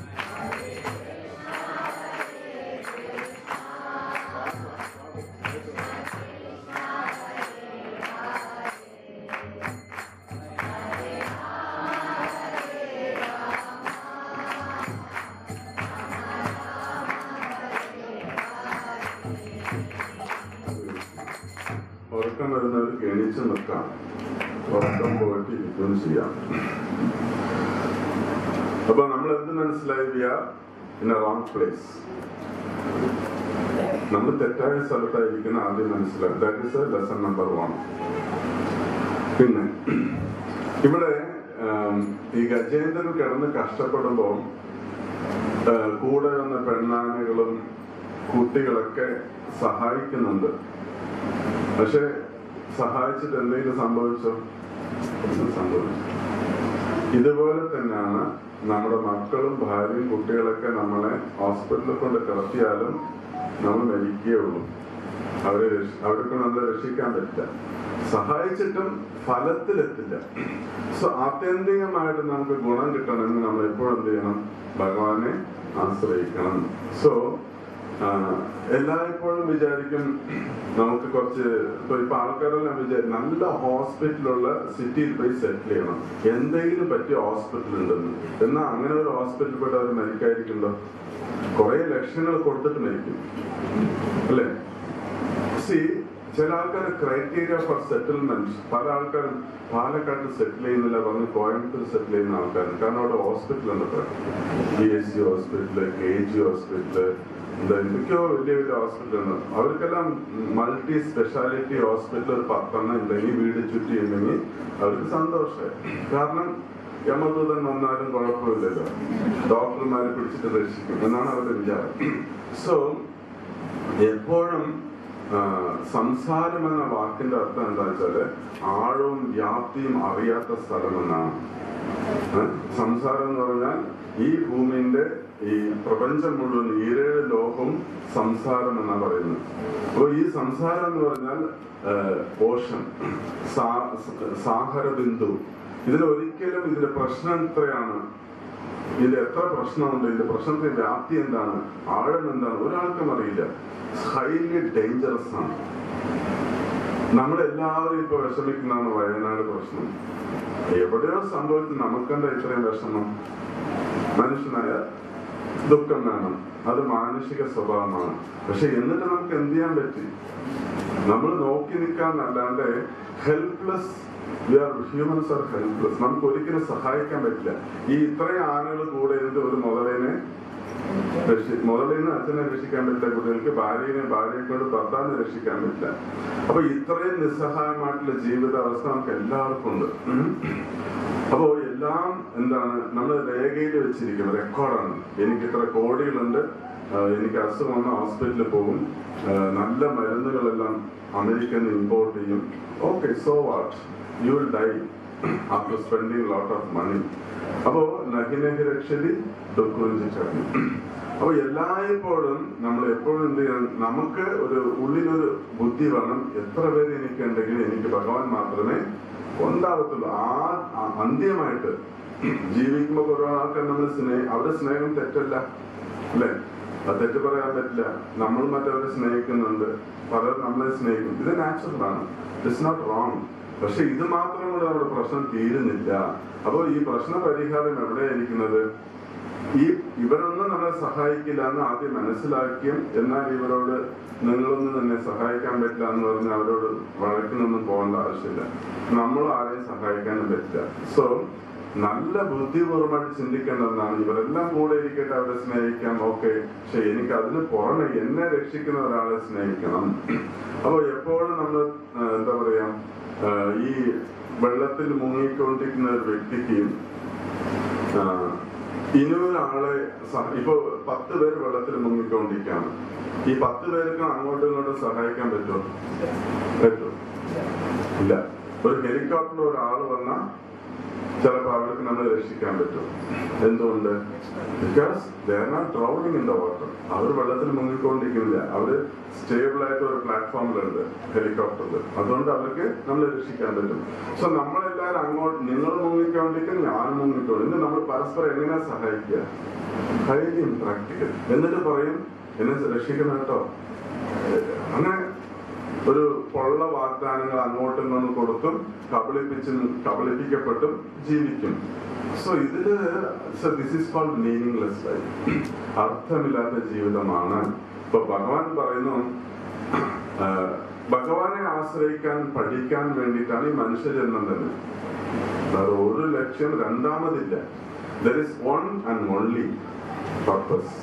ഉറക്കം വരുന്നവർക്ക് എണീച്ച് നിൽക്കാം ഉറക്കം പോയിട്ട് ഇരിക്കുകയും ചെയ്യാം അപ്പൊ നമ്മൾ എന്ത് മനസ്സിലായി we are in a wrong place നമ്മൾ തെറ്റായ സ്ഥലത്തായിരിക്കുന്ന ആദ്യം മനസ്സിലായി that is lesson number one പിന്നെ ഇവിടെ ആം, ഈ ഗജേന്ദ്രൻ കിടന്ന് കഷ്ടപ്പെടുമ്പോൾ ആ, കൂടെ വന്ന പെണ്ണാനകളും കുട്ടികളൊക്കെ സഹായിക്കുന്നുണ്ട് പക്ഷെ സഹായിച്ചിട്ട് എന്തെങ്കിലും സംഭവിച്ചോ ഒന്നും സംഭവിച്ചു ഇതുപോലെ തന്നെയാണ് നമ്മുടെ മക്കളും ഭാര്യയും കുട്ടികളൊക്കെ നമ്മളെ ഹോസ്പിറ്റലിൽ കൊണ്ട് കിടത്തിയാലും നമ്മൾ മരിക്കുകയുള്ളൂ അവരെ രക്ഷ- അവർക്ക് നമ്മളെ രക്ഷിക്കാൻ പറ്റില്ല സഹായിച്ചിട്ടും ഫലത്തിലെത്തില്ല സോ ആത്യന്തികമായിട്ട് നമുക്ക് ഗുണം കിട്ടണമെങ്കിൽ നമ്മൾ എപ്പോഴും എന്ത് ചെയ്യണം ഭഗവാനെ ആശ്രയിക്കണം സോ എല്ലായ്പ്പോഴും വിചാരിക്കും നമുക്ക് കുറച്ച് ഇപ്പൊ ഇപ്പൊ ആൾക്കാരെല്ലാം വിചാരിക്കും നല്ല ഹോസ്പിറ്റലുള്ള സിറ്റിയിൽ പോയി സെറ്റിൽ ചെയ്യണം എന്തെങ്കിലും പറ്റിയ ഹോസ്പിറ്റൽ ഉണ്ടെന്ന് എന്നാൽ അങ്ങനെ ഒരു ഹോസ്പിറ്റലിൽ പോയിട്ട് അവർ മരിക്കാതിരിക്കുന്നുണ്ടോ കുറെ ലക്ഷങ്ങൾ കൊടുത്തിട്ട് മരിക്കും അല്ലേ സി ചില ആൾക്കാർ ക്രൈറ്റീരിയ ഫോർ സെറ്റിൽമെന്റ് പല ആൾക്കാരും പാലക്കാട് സെറ്റിൽ ചെയ്യുന്നില്ല പറഞ്ഞ് കോയമ്പത്തൂർ സെറ്റിൽ ചെയ്യുന്ന ആൾക്കാരുണ്ട് കാരണം അവിടെ ഹോസ്പിറ്റൽ ഉണ്ട് അത്ര B S C hospital K G hospital എന്താ എന്തൊക്കെയോ വലിയ വലിയ ഹോസ്പിറ്റൽ ഉണ്ട് അവർക്കെല്ലാം മൾട്ടി സ്പെഷ്യാലിറ്റി ഹോസ്പിറ്റൽ ഒരു പത്തെണ്ണം ഉണ്ടെങ്കിൽ വീട് ചുറ്റി ഉണ്ടെങ്കിൽ അവർക്ക് സന്തോഷമായി കാരണം യമദൂതൻ വന്നാലും കുഴപ്പമില്ലല്ലോ ഡോക്ടർമാരെ പിടിച്ചിട്ട് രക്ഷിക്കും എന്നാണ് അവരുടെ വിചാരം സോ എപ്പോഴും ആ, സംസാരം എന്ന വാക്കിന്റെ അർത്ഥം എന്താ വെച്ചാല് ആഴവും വ്യാപ്തിയും അറിയാത്ത സ്ഥലം എന്നാണ് ഏ? സംസാരം എന്ന് പറഞ്ഞാൽ ഈ ഭൂമിന്റെ ഈ പ്രപഞ്ചം മുഴുവൻ ഈരേഴ് ലോകവും സംസാരം എന്നാ പറയുന്നത് അപ്പോൾ ഈ സംസാരം എന്ന് പറഞ്ഞാൽ ഓഷൻ സാഹര ബിന്ദു ഇതിൽ ഒരിക്കലും ഇതിന്റെ പ്രശ്നം എത്രയാണ് ഇതിൽ എത്ര പ്രശ്നമുണ്ട് ഇതിന്റെ പ്രശ്നത്തിന്റെ വ്യാപ്തി എന്താണ് ആഴം എന്താണ് ഒരാൾക്കും അറിയില്ല ഹൈലി ഡേഞ്ചറസ് ആണ് നമ്മളെല്ലാവരും ഇപ്പൊ വിഷമിക്കുന്നതാണ് വയനാട് പ്രശ്നം എവിടെയോ സംഭവിച്ചു നമുക്കെന്താ ഇത്രയും വിഷമം മനുഷ്യനായ ദുഃഖം വേണം അത് മാനുഷിക സ്വഭാവമാണ് പക്ഷെ എന്നിട്ട് നമുക്ക് എന്ത് ചെയ്യാൻ പറ്റി നമ്മൾ നോക്കി നിൽക്കാന്നല്ലാണ്ട് helpless we are humans are helpless നമുക്ക് ഒരിക്കലും സഹായിക്കാൻ പറ്റില്ല ഈ ഇത്രയും ആളുകൾ കൂടെ ഇരുന്നിട്ട് ഒരു മുതലേനെ രക്ഷി മുതലിന്ന് അച്ഛനെ രക്ഷിക്കാൻ പറ്റില്ല കുട്ടികൾക്ക് ഭാര്യനെ ഭാര്യയെ കൊണ്ട് ഭർത്താവിനെ രക്ഷിക്കാൻ പറ്റില്ല അപ്പൊ ഇത്രയും നിസ്സഹായമായിട്ടുള്ള ജീവിതാവസ്ഥ നമുക്ക് എല്ലാവർക്കും ഉണ്ട് ഉം. അപ്പോ എല്ലാം എന്താണ് നമ്മൾ രേഖയിൽ വെച്ചിരിക്കും റെക്കോർഡാണ് എനിക്ക് ഇത്ര കോടികളുണ്ട് ആ, എനിക്ക് അസുഖം വന്ന ഹോസ്പിറ്റലിൽ പോകും ആ, നല്ല മരുന്നുകളെല്ലാം അമേരിക്കയിൽ നിന്ന് ഇമ്പോർട്ട് ചെയ്യും okay so what you will die after spending lot of money അപ്പോ നഹിനഹി രക്ഷതി ദുഃഖിച്ചറിഞ്ഞു അപ്പൊ എല്ലായ്പ്പോഴും നമ്മൾ എപ്പോഴും എന്ത് ചെയ്യണം നമുക്ക് ഒരു ഉള്ളിലൊരു ബുദ്ധി വേണം എത്ര പേര് എനിക്ക് ഉണ്ടെങ്കിൽ എനിക്ക് ഭഗവാൻ മാത്രമേ ഉണ്ടാവത്തുള്ളൂ ആ ആ അന്ത്യമായിട്ട് ജീവിക്കുമ്പോൾ കുറെ ആൾക്കാർ നമ്മൾ സ്നേഹം അവരുടെ സ്നേഹം തെറ്റല്ല അല്ലേ അത് തെറ്റ് പറയാൻ പറ്റില്ല നമ്മൾ മറ്റവരെ സ്നേഹിക്കുന്നുണ്ട് പലരും നമ്മളെ സ്നേഹിക്കും ഇത് നാച്ചുറൽ ആണ് ഇറ്റ്സ് നോട്ട് റോങ് പക്ഷെ ഇത് മാത്രം കൊണ്ട് നമ്മുടെ പ്രശ്നം തീരുന്നില്ല അപ്പോൾ ഈ പ്രശ്ന പരിഹാരം എവിടെയായിരിക്കുന്നത് ഈ ഇവരൊന്നും നമ്മളെ സഹായിക്കില്ല എന്ന് ആദ്യം മനസ്സിലാക്കിയും എന്നാൽ ഇവരോട് നിങ്ങളൊന്നും തന്നെ സഹായിക്കാൻ പറ്റില്ല എന്ന് പറഞ്ഞ് അവരോട് വഴക്കിനൊന്നും പോകേണ്ട ആവശ്യമില്ല നമ്മൾ ആരെയും സഹായിക്കാനും പറ്റില്ല സോ നല്ല ബുദ്ധിപൂർവ്വമായിട്ട് ചിന്തിക്കേണ്ടതെന്നാണ് ഇവരെല്ലാം കൂടെ ഇരിക്കട്ടെ അവരെ സ്നേഹിക്കാം ഓക്കെ പക്ഷെ എനിക്ക് അതിന് പുറമെ എന്നെ രക്ഷിക്കുന്ന ഒരാളെ സ്നേഹിക്കണം അപ്പോൾ എപ്പോഴും നമ്മൾ എന്താ പറയാ ആ, ഈ വെള്ളത്തിൽ മുങ്ങിക്കൊണ്ടിരിക്കുന്ന ഒരു വ്യക്തിക്ക് ആ, ഇനിയൊരാളെ സഹ- ഇപ്പൊ പത്ത് പേര് വെള്ളത്തിൽ മുങ്ങിക്കൊണ്ടിരിക്കുകയാണ് ഈ പത്ത് പേർക്ക് അങ്ങോട്ടും ഇങ്ങോട്ടും സഹായിക്കാൻ പറ്റുമോ പറ്റുമോ ഇല്ല ഒരു ഹെലികോപ്റ്ററിൽ ഒരാൾ വന്നാൽ ചിലപ്പോൾ അവർക്ക് നമ്മൾ രക്ഷിക്കാൻ പറ്റും എന്തുകൊണ്ട് because they are not drowning in the water അവർ വെള്ളത്തിൽ മുങ്ങിക്കൊണ്ടിരിക്കുന്നില്ല അവര് സ്റ്റേബിൾ ആയിട്ട് ഒരു പ്ലാറ്റ്ഫോമിലുണ്ട് ഹെലികോപ്റ്ററിൽ അതുകൊണ്ട് അവർക്ക് നമ്മളെ രക്ഷിക്കാൻ പറ്റും സോ നമ്മളെല്ലാവരും അങ്ങോട്ട് നിങ്ങൾ മുങ്ങിക്കൊണ്ടിരിക്കും ഞാൻ മുങ്ങിക്കൊണ്ടിരിക്കും എന്നിട്ട് നമ്മൾ പരസ്പരം എങ്ങനെയാ സഹായിക്കുക ധൈര്യം പ്രാക്ടിക്കൽ എന്നിട്ട് പറയും എന്നെ രക്ഷിക്കണം കേട്ടോ അങ്ങനെ ഒരു പൊള്ള വാഗ്ദാനങ്ങൾ അങ്ങോട്ടും ഇങ്ങോട്ടും കൊടുത്തും കബളിപ്പിച്ചും കബളിപ്പിക്കപ്പെട്ടും ജീവിക്കും സോ ഇതില് this is called meaningless life അർത്ഥമില്ലാത്ത ജീവിതമാണ് ഇപ്പൊ ഭഗവാൻ പറയുന്നു ആ, ഭഗവാനെ ആശ്രയിക്കാൻ പഠിക്കാൻ വേണ്ടിയിട്ടാണ് ഈ മനുഷ്യജന്മം തന്നെ വേറെ ഒരു ലക്ഷ്യം രണ്ടാമതില്ല there is one and only purpose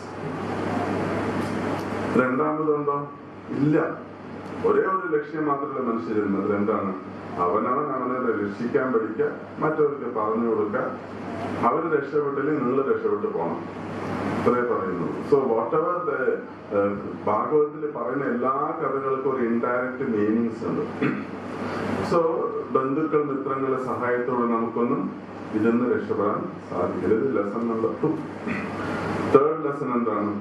രണ്ടാമതുണ്ടോ ഇല്ല ഒരേ ഒരു ലക്ഷ്യം മാത്രമല്ല മനുഷ്യരുന്നത് എന്താണ് അവനവൻ അവനെ രക്ഷിക്കാൻ പഠിക്കുക മറ്റവർക്ക് പറഞ്ഞു കൊടുക്കുക അവർ രക്ഷപ്പെട്ടില്ലെങ്കിൽ നിങ്ങൾ രക്ഷപ്പെട്ടു പോകണം ഇത്രേ പറയുന്നു സോ വാട്ട് എവർ ഭാഗവതത്തിൽ പറയുന്ന എല്ലാ കഥകൾക്കും ഒരു ഇൻഡയറക്റ്റ് മീനിങ്സ് ഉണ്ട് സോ ബന്ധുക്കൾ മിത്രങ്ങളുടെ സഹായത്തോടെ നമുക്കൊന്നും ഇതെന്ന് രക്ഷപ്പെടാൻ സാധിക്കില്ല ഇത് lesson number two third lesson എന്താണ്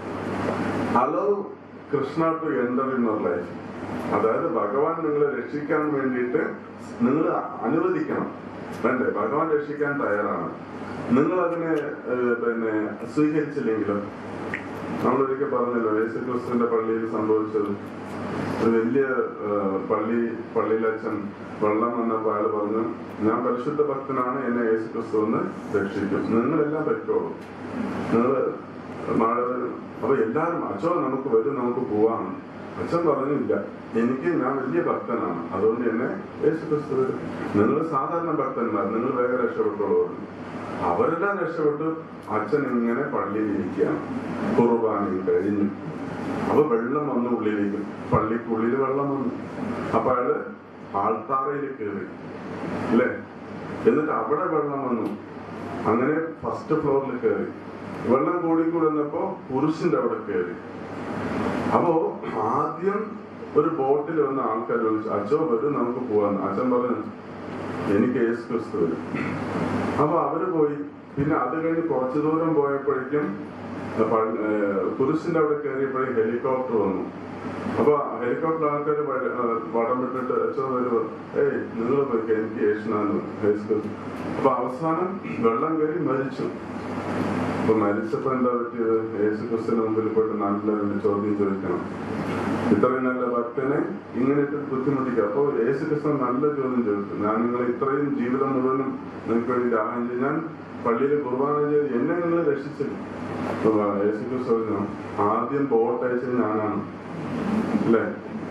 allow Krishna to enter in your life അതായത് ഭഗവാൻ നിങ്ങളെ രക്ഷിക്കാൻ വേണ്ടിയിട്ട് നിങ്ങൾ അനുവദിക്കണം വേണ്ടേ ഭഗവാൻ രക്ഷിക്കാൻ തയ്യാറാണ് നിങ്ങൾ അതിനെ ഏഹ്, പിന്നെ സ്വീകരിച്ചില്ലെങ്കിലോ നമ്മളൊരിക്കൽ പറഞ്ഞല്ലോ യേശു ക്രിസ്തുവിന്റെ പള്ളിയിൽ സംഭവിച്ചത് ഒരു വലിയ ഏഹ്, പള്ളി പള്ളിയിലച്ഛൻ വെള്ളം വന്നപ്പോൾ അയാൾ പറഞ്ഞു ഞാൻ പരിശുദ്ധ ഭക്തനാണ് എന്നെ യേശു ക്രിസ്തു എന്ന് രക്ഷിക്കും നിങ്ങളെല്ലാം പറ്റുള്ളൂ നിങ്ങൾ മഴ വരും അപ്പൊ എല്ലാരും അച്ഛോ നമുക്ക് വരും നമുക്ക് പോവാം അച്ഛൻ പറഞ്ഞില്ല എനിക്ക് ഞാൻ വലിയ ഭക്തനാണ് അതുകൊണ്ട് എന്നെ യേശു ക്രിസ്തു വരും നിങ്ങൾ സാധാരണ ഭക്തന്മാർ നിങ്ങൾ വേഗം രക്ഷപ്പെട്ടോളൂ പറഞ്ഞു. അവരെല്ലാം രക്ഷപ്പെട്ടു അച്ഛൻ ഇങ്ങനെ പള്ളിയിൽ ഇരിക്കുകയാണ് കുർബാനയും കഴിഞ്ഞു അപ്പൊ വെള്ളം വന്നു ഉള്ളിലേക്ക് പള്ളിക്കുള്ളിൽ വെള്ളം വന്നു അപ്പൊ അയാള് ആൾത്താറയിൽ കയറി അല്ലേ എന്നിട്ട് അവിടെ വെള്ളം വന്നു അങ്ങനെ ഫസ്റ്റ് ഫ്ലോറിൽ കയറി വെള്ളം കൂടിക്കൂടുന്നപ്പോ പുരുഷന്റെ അവിടെ കയറി അപ്പോ ആദ്യം ഒരു ബോട്ടിൽ വന്ന ആൾക്കാർ ചോദിച്ചു അച്ഛോ വരും നമുക്ക് പോവാന്ന് അച്ഛൻ പറഞ്ഞു എനിക്ക് യേശു ക്രിസ്തു വരും അപ്പൊ അവര് പോയി പിന്നെ അത് കഴിഞ്ഞ് കുറച്ചു ദൂരം പോയപ്പോഴേക്കും പ- ഏഹ് കുരിശിന്റെ അവിടെ കയറിയപ്പോഴേ ഹെലികോപ്റ്റർ വന്നു അപ്പൊ ഹെലികോപ്റ്റർ ആൾക്കാർ വടം വിട്ടിട്ട് അച്ഛോ വരുമോ ഏയ് നിങ്ങൾ പോയി എനിക്ക് യേശുനാന്ന് യേശു ക്രിസ്തു അപ്പൊ അവസാനം വെള്ളം കയറി മരിച്ചു അപ്പൊ മരിച്ചപ്പോ എന്താ പറ്റിയത് യേശു ക്രിസ്തുവിന് മുമ്പിൽ പോയിട്ട് നല്ല രണ്ട് ചോദ്യം ചോദിക്കണം ഇത്രയും നല്ല ഭക്തനെ ഇങ്ങനെ ഇട്ട് ബുദ്ധിമുട്ടിക്കുക അപ്പൊ യേശു ക്രിസ്തു നല്ല ചോദ്യം ചോദിച്ചു ഞാൻ നിങ്ങളെ ഇത്രയും ജീവിതം മുഴുവനും നിങ്ങൾക്ക് വേണ്ടി ദാഹം ചെയ്ത് ഞാൻ പള്ളിയിൽ കുർബാന ചെയ്ത് എന്നെ നിങ്ങൾ രക്ഷിച്ചില്ല അപ്പൊ യേശു ക്രിസ്തു പറഞ്ഞു ആദ്യം ബോട്ട് അയച്ചത് ഞാനാണ് അല്ലേ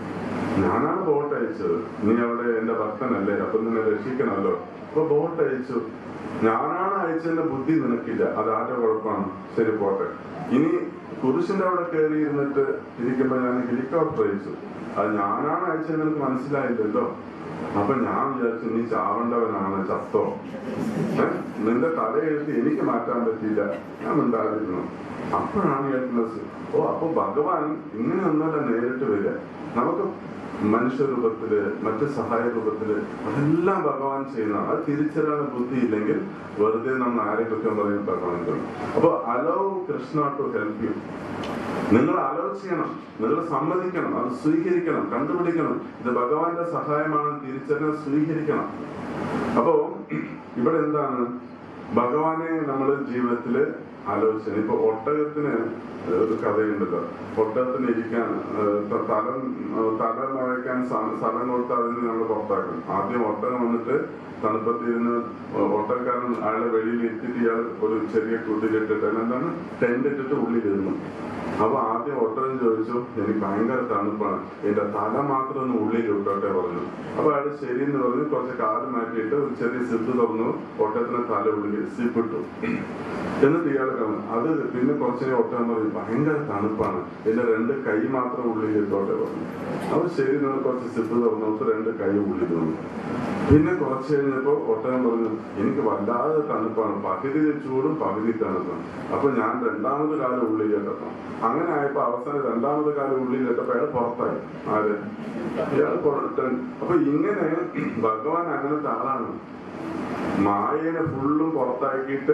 ഞാനാണ് ബോട്ട് അയച്ചത് നീ അവിടെ എന്റെ ഭക്തനല്ലേ അപ്പൊ നിന്നെ രക്ഷിക്കണമല്ലോ അപ്പൊ ബോട്ട് അയച്ചു ഞാനാണ് അയച്ചതിന്റെ ബുദ്ധി നിനക്കില്ല അത് ആരുടെ കുഴപ്പമാണ് ശരി പോട്ടെ ഇനി കുരിശിന്റെ അവിടെ കയറി ഇരുന്നിട്ട് ഇരിക്കുമ്പോ ഞാൻ ഹെലികോപ്റ്റർ അയച്ചു അത് ഞാനാണ് അയച്ചത് നിനക്ക് മനസ്സിലായില്ലല്ലോ അപ്പൊ ഞാൻ വിചാരിച്ചു നീ ചാവേണ്ടവനാണ് ചത്തോ ഏ? നിന്റെ തല എഴുതി എനിക്ക് മാറ്റാൻ പറ്റിയില്ല ഞാൻ ഉണ്ടായിരുന്നു അപ്പോഴാണ് കേൾക്കുന്നത് ഓ അപ്പൊ ഭഗവാൻ ഇങ്ങനെ ഒന്നല്ല നേരിട്ട് വരിക നമുക്ക് മനുഷ്യരൂപത്തില് മറ്റ് സഹായ രൂപത്തില് അതെല്ലാം ഭഗവാൻ ചെയ്യുന്നതാണ് അത് തിരിച്ചറിയാൻ ബുദ്ധി ഇല്ലെങ്കിൽ വെറുതെ നമ്മൾ ആരെ കുറ്റം പറയും ഭഗവാൻ കൊണ്ട് അപ്പൊ allow Krishna to help you നിങ്ങൾ ആലോചിക്കണം നിങ്ങൾ സമ്മതിക്കണം അത് സ്വീകരിക്കണം കണ്ടുപിടിക്കണം ഇത് ഭഗവാന്റെ സഹായമാണ് തിരിച്ചറിഞ്ഞാൽ സ്വീകരിക്കണം അപ്പോ ഇവിടെ എന്താണ് ഭഗവാനെ നമ്മൾ ജീവിതത്തില് ആലോചിച്ചത് ഇപ്പൊ ഒട്ടകത്തിന് ഒരു കഥയുണ്ടല്ലോ ഒട്ടകത്തിന് ഇരിക്കാൻ ഏഹ്, ത- തല ഏഹ്, തല നനയ്ക്കാൻ സ്ഥ- സ്ഥലം കൊടുത്ത് അതിന് നമ്മൾ പുറത്താക്കും ആദ്യം ഒട്ടകം വന്നിട്ട് തണുപ്പത്തിരുന്ന് ഒട്ടക്കാരൻ അയാളെ വെളിയിൽ എത്തിയിട്ട് ഇയാൾ ഒരു ചെറിയ കുതിരിട്ടിട്ട് എന്താണ് ടെന്റ് ഇട്ടിട്ട് ഉള്ളിലിരുന്നു അപ്പൊ ആദ്യം ഒട്ടകം ചോദിച്ചു എനിക്ക് ഭയങ്കര തണുപ്പാണ് എന്റെ തല മാത്രം ഒന്ന് ഉള്ളിൽ ഇട്ടോട്ടെ പറഞ്ഞു അപ്പൊ അയാൾ ശരി എന്ന് പറഞ്ഞു കുറച്ച് കാല് മാറ്റിയിട്ട് ഒരു ചെറിയ സിപ്പ് തുറന്നു ഒട്ടകത്തിന് തല ഉള്ളിൽ സിപ്പ് ഇട്ടു എന്നിട്ട് ഇയാൾ കാണും അത് പിന്നെ കുറച്ച് നേരം ഒട്ടകം പറഞ്ഞു ഭയങ്കര തണുപ്പാണ് എന്റെ രണ്ട് കൈ മാത്രം ഉള്ളിൽ ഇട്ടോട്ടെ പറഞ്ഞു അപ്പൊ ശരി എന്ന് കുറച്ച് സിപ്പ് തുറന്നു രണ്ട് കൈ ഉള്ളിൽ വന്നു പിന്നെ കുറച്ച് കഴിഞ്ഞപ്പോ ഒട്ടകം പറഞ്ഞു എനിക്ക് വല്ലാതെ തണുപ്പാണ് പകുതി ചൂടും പകുതി തണുപ്പാണ് അപ്പൊ ഞാൻ രണ്ടാമത് കാലം ഉള്ളിൽ ഇട്ടപ്പം അങ്ങനെ ആയപ്പോ അവസാനം രണ്ടാമത് കാലം ഉള്ളിൽ ഇട്ടപ്പോ അയാൾ പുറത്തായി ആര് ഇയാൾ പുറത്ത് അപ്പൊ ഇങ്ങനെ ഭഗവാൻ അങ്ങനത്തെ ആളാണ് മായനെ ഫുള്ളും പുറത്താക്കിയിട്ട്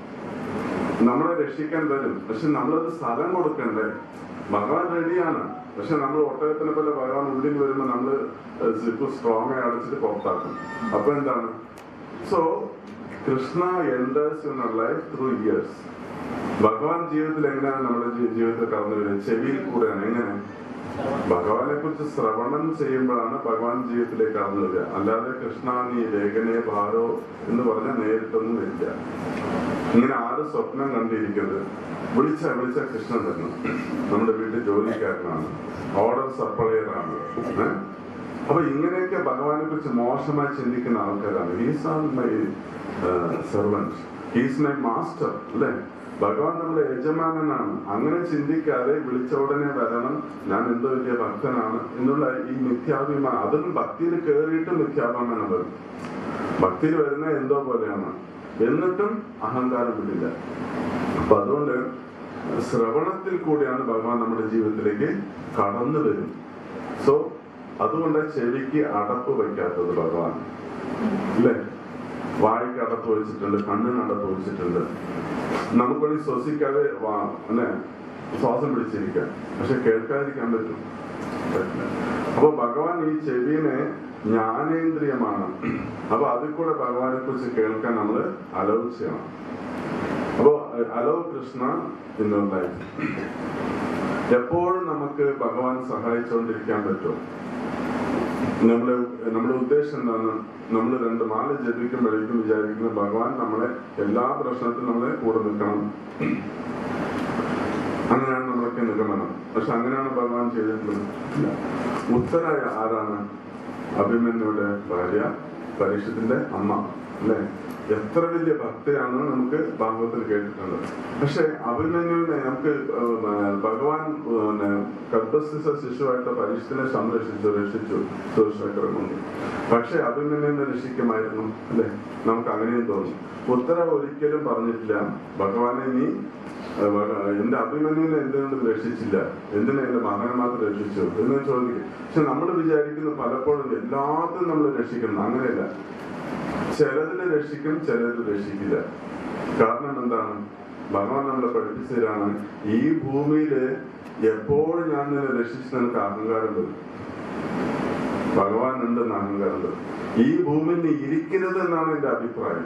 നമ്മളെ രക്ഷിക്കാൻ വരും പക്ഷെ നമ്മളത് സ്ഥലം കൊടുക്കണ്ടേ ഭഗവാൻ റെഡിയാണ് പക്ഷെ നമ്മൾ ഒട്ടകത്തിനെ പോലെ ഭഗവാൻ ഉള്ളിൽ വരുമ്പോൾ നമ്മൾ സ്ലിപ്പ് സ്ട്രോങ് ആയി അടച്ചിട്ട് പുറത്താക്കും അപ്പൊ എന്താണ് so Krishna enters your life through years ഭഗവാൻ ജീവിതത്തിൽ എങ്ങനെയാണ് നമ്മുടെ ജീ- ജീവിതത്തിൽ കടന്നു വരുന്നത് ചെവിയിൽ കൂടെയാണ് എങ്ങനെ ഭഗവാനെ കുറിച്ച് ശ്രവണം ചെയ്യുമ്പോഴാണ് ഭഗവാൻ ജീവിതത്തിലേക്ക് കടന്നു വരിക അല്ലാതെ കൃഷ്ണ നീ വേഗനെ ഭാരോ എന്ന് പറഞ്ഞാൽ നേരിട്ടൊന്നും വരില്ല ഇങ്ങനെ ആര് സ്വപ്നം കണ്ടിരിക്കുന്നത് വിളിച്ച വിളിച്ച കൃഷ്ണൻ തന്നെ നമ്മുടെ വീട്ടിൽ ജോലിക്കാരനാണ് ഓർഡർ സപ്ലയർ ആണ് ഏ? അപ്പൊ ഇങ്ങനെയൊക്കെ ഭഗവാനെ കുറിച്ച് മോശമായി ചിന്തിക്കുന്ന ആൾക്കാരാണ് he's are my servant he's my master അല്ലേ ഭഗവാൻ നമ്മുടെ യജമാനനാണ് അങ്ങനെ ചിന്തിക്കാതെ വിളിച്ച ഉടനെ വരണം ഞാൻ എന്തോ വലിയ ഭക്തനാണ് എന്നുള്ള ഈ മിഥ്യാഭിമാനം അതൊന്നും ഭക്തിയിൽ കയറിയിട്ട് മിഥ്യാഭിമാനം വരും ഭക്തിയിൽ വരുന്ന എന്തോ പോലെയാണ് എന്നിട്ടും അഹങ്കാരം വിടില്ല അപ്പൊ അതുകൊണ്ട് ശ്രവണത്തിൽ കൂടിയാണ് ഭഗവാൻ നമ്മുടെ ജീവിതത്തിലേക്ക് കടന്നു വരും സോ അതുകൊണ്ട് ചെവിക്ക് അടപ്പ് വയ്ക്കാത്തത് ഭഗവാൻ അല്ലേ വായിക്ക് അടപ്പ് വെച്ചിട്ടുണ്ട് കണ്ണിന് അടപ്പ് വെച്ചിട്ടുണ്ട് നമുക്ക് വേണ്ടി ശ്വസിക്കാതെ വാ- അല്ലെ ശ്വാസം പിടിച്ചിരിക്കാം പക്ഷെ കേൾക്കാതിരിക്കാൻ പറ്റും പറ്റില്ല. അപ്പൊ ഭഗവാൻ ഈ ചെവിനെ ജ്ഞാനേന്ദ്രിയമാണ് അപ്പൊ അതിൽ കൂടെ ഭഗവാനെ കുറിച്ച് കേൾക്കാൻ നമ്മൾ അലൗ ചെയ്യണം അപ്പോ അലോ കൃഷ്ണ ഇൻ ലൈഫ് എപ്പോഴും നമുക്ക് ഭഗവാൻ സഹായിച്ചുകൊണ്ടിരിക്കാൻ പറ്റും നമ്മള് നമ്മുടെ ഉദ്ദേശം എന്താണ് നമ്മൾ രണ്ട് മാല ജപിക്കുമ്പോഴേക്കും വിചാരിക്കുന്നു ഭഗവാൻ നമ്മളെ എല്ലാ പ്രശ്നത്തിലും നമ്മളെ കൂടെ നിൽക്കണം അങ്ങനെയാണ് നമ്മളൊക്കെ നിഗമനം പക്ഷെ അങ്ങനെയാണ് ഭഗവാൻ ചെയ്തിട്ടുള്ളത് ഇല്ല. ഉത്തരായ ആരാണ് അഭിമന്യുടെ ഭാര്യ പരീക്ഷത്തിന്റെ അമ്മ അല്ലെ എത്ര വലിയ ഭക്തയാണ് നമുക്ക് ഭാഗവത്തിൽ കേട്ടിട്ടുണ്ട് പക്ഷെ അഭിമന്യുവിനെ നമുക്ക് ഏഹ്, ഭഗവാൻ പിന്നെ ഗർഭസ്ഥിത ശിശുവായിട്ട് പരീക്ഷത്തിനെ സംരക്ഷിച്ചു രക്ഷിച്ചു സുരക്ഷാക്രം കൊണ്ട് പക്ഷെ അഭിമന്യുവിനെ രക്ഷിക്കുമായിരുന്നു അല്ലെ നമുക്ക് അങ്ങനെയും തോന്നും ഉത്തര ഒരിക്കലും പറഞ്ഞിട്ടില്ല ഭഗവാനെ നീ ഏഹ്, ഭഗ- എന്റെ അഭിമന്യുവിനെ എന്തുകൊണ്ട് രക്ഷിച്ചില്ല എന്തിനാ എന്റെ മകനെ മാത്രം രക്ഷിച്ചു എന്ന് ചോദിക്കും പക്ഷെ നമ്മൾ വിചാരിക്കുന്ന പലപ്പോഴും എല്ലാത്തിനും നമ്മൾ രക്ഷിക്കണം അങ്ങനെയല്ല ചിലതിനെ രക്ഷിക്കും ചിലത് രക്ഷിക്കില്ല കാരണം എന്താണ് ഭഗവാൻ നമ്മളെ പഠിപ്പിച്ചതാണ് ഈ ഭൂമിയില് എപ്പോഴും ഞാൻ നിന്നെ രക്ഷിച്ച് നിനക്ക് അഹങ്കാരം വരും ഭഗവാൻ ഉണ്ടെന്ന് അഹങ്കാരം വരും ഈ ഭൂമിയിൽ നീ ഇരിക്കരുത് എന്നാണ് എന്റെ അഭിപ്രായം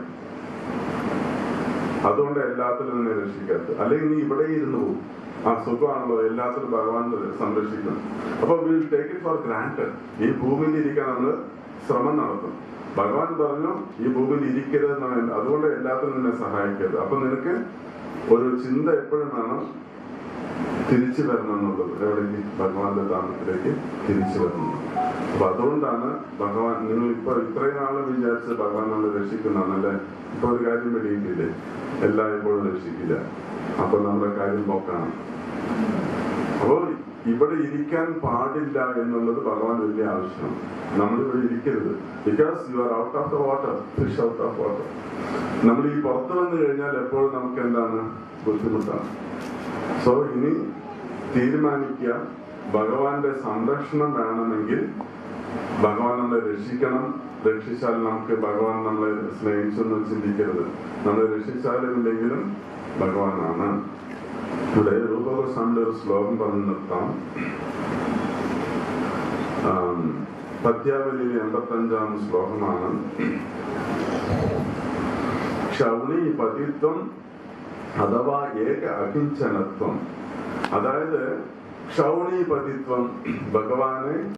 അതുകൊണ്ട് എല്ലാത്തിലും നിന്നെ രക്ഷിക്കാത്തത് അല്ലെങ്കിൽ നീ ഇവിടെ ഇരുന്ന് പോകും ആ സുഖമാണല്ലോ എല്ലാത്തിലും ഭഗവാൻ സംരക്ഷിക്കണം അപ്പൊ will take it for grand ഈ ഭൂമിയിൽ ഇരിക്കാൻ നമ്മൾ ശ്രമം നടത്തും ഭഗവാൻ പറഞ്ഞു ഈ ഭൂമിയിൽ ഇരിക്കരുത് എന്നാണ് എന്റെ- അതുകൊണ്ട് എല്ലാത്തിനും നിന്നെ സഹായിക്കരുത് അപ്പൊ നിനക്ക് ഒരു ചിന്ത എപ്പോഴും വേണം തിരിച്ചു വരണം എന്നുള്ളത് എവിടേക്ക് ഭഗവാന്റെ ധാമത്തിലേക്ക് തിരിച്ചു വരണം അപ്പൊ അതുകൊണ്ടാണ് ഭഗവാൻ നിങ്ങൾ ഇപ്പൊ ഇത്രയും നാള് വിചാരിച്ച് ഭഗവാൻ നമ്മളെ രക്ഷിക്കുന്നതാണ് അല്ലെ ഇപ്പൊ ഒരു കാര്യം പിടിയിട്ടില്ലേ എല്ലാം ഇപ്പോഴും രക്ഷിക്കില്ല അപ്പൊ നമ്മുടെ കാര്യം പോക്കാണ് അപ്പോൾ ഇവിടെ ഇരിക്കാൻ പാടില്ല എന്നുള്ളത് ഭഗവാൻ വലിയ ആവശ്യമാണ് നമ്മൾ ഇവിടെ ഇരിക്കരുത് because you are out of the water fish out of water നമ്മൾ ഈ പുറത്ത് വന്നു കഴിഞ്ഞാൽ എപ്പോഴും നമുക്ക് എന്താണ് ബുദ്ധിമുട്ടാണ് സോ ഇനി തീരുമാനിക്കുക ഭഗവാന്റെ സംരക്ഷണം വേണമെങ്കിൽ ഭഗവാൻ നമ്മളെ രക്ഷിക്കണം രക്ഷിച്ചാൽ നമുക്ക് ഭഗവാൻ നമ്മളെ സ്നേഹിച്ചൊന്നും ചിന്തിക്കരുത് നമ്മളെ രക്ഷിച്ചാലുമില്ലെങ്കിലും ഭഗവാനാണ് ഇവിടെ രൂപഗോസ്വാമിയുടെ ഒരു ശ്ലോകം പറഞ്ഞു നിർത്താം ആം, പദ്യാവലി എൺപത്തഞ്ചാം ശ്ലോകമാണ് ക്ഷൗണി പതിത്വം അഥവാ ഏക അകിഞ്ചനത്വം അതായത് ക്ഷൗണീപതിത്വം ഭഗവാന്